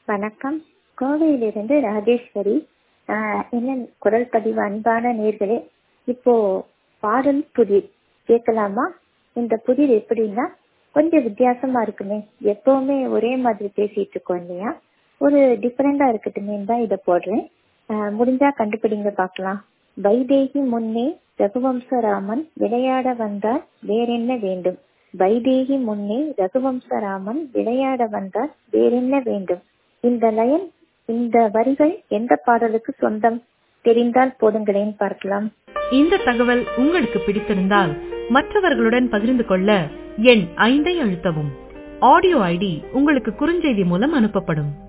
வணக்கம் கோவையிலிருந்து ராஜேஸ்வரி ஆஹ் என்ன குரல் பதிவு அன்பான நேர்களே இப்போ பாடல் புதிர் கேட்கலாமா இந்த புதிர் எப்படின்னா கொஞ்சம் வித்தியாசமா இருக்குமே எப்பவுமே ஒரே மாதிரி பேசிட்டு இருக்கோம் இல்லையா ஒரு டிஃபரெண்டா இருக்கட்டுமே தான் இதை போடுறேன் ஆஹ் முடிஞ்சா கண்டுபிடிங்க பார்க்கலாம் வைதேகி முன்னே ரகுவம்சராமன் விளையாட வந்தார் வேறென்ன வேண்டும் வைதேகி முன்னே ரகுவம்சராமன் விளையாட வந்தார் வேறென்ன வேண்டும் இந்த லயன் இந்த வரிகள் எந்த பாடலுக்கு சொந்தம் தெரிந்தால் போடுங்களேன் பார்க்கலாம் இந்த தகவல் உங்களுக்கு பிடித்திருந்தால் மற்றவர்களுடன் பகிர்ந்து கொள்ள எண் ஐந்தை அழுத்தவும் ஆடியோ ஐடி உங்களுக்கு குறுஞ்செய்தி மூலம் அனுப்பப்படும்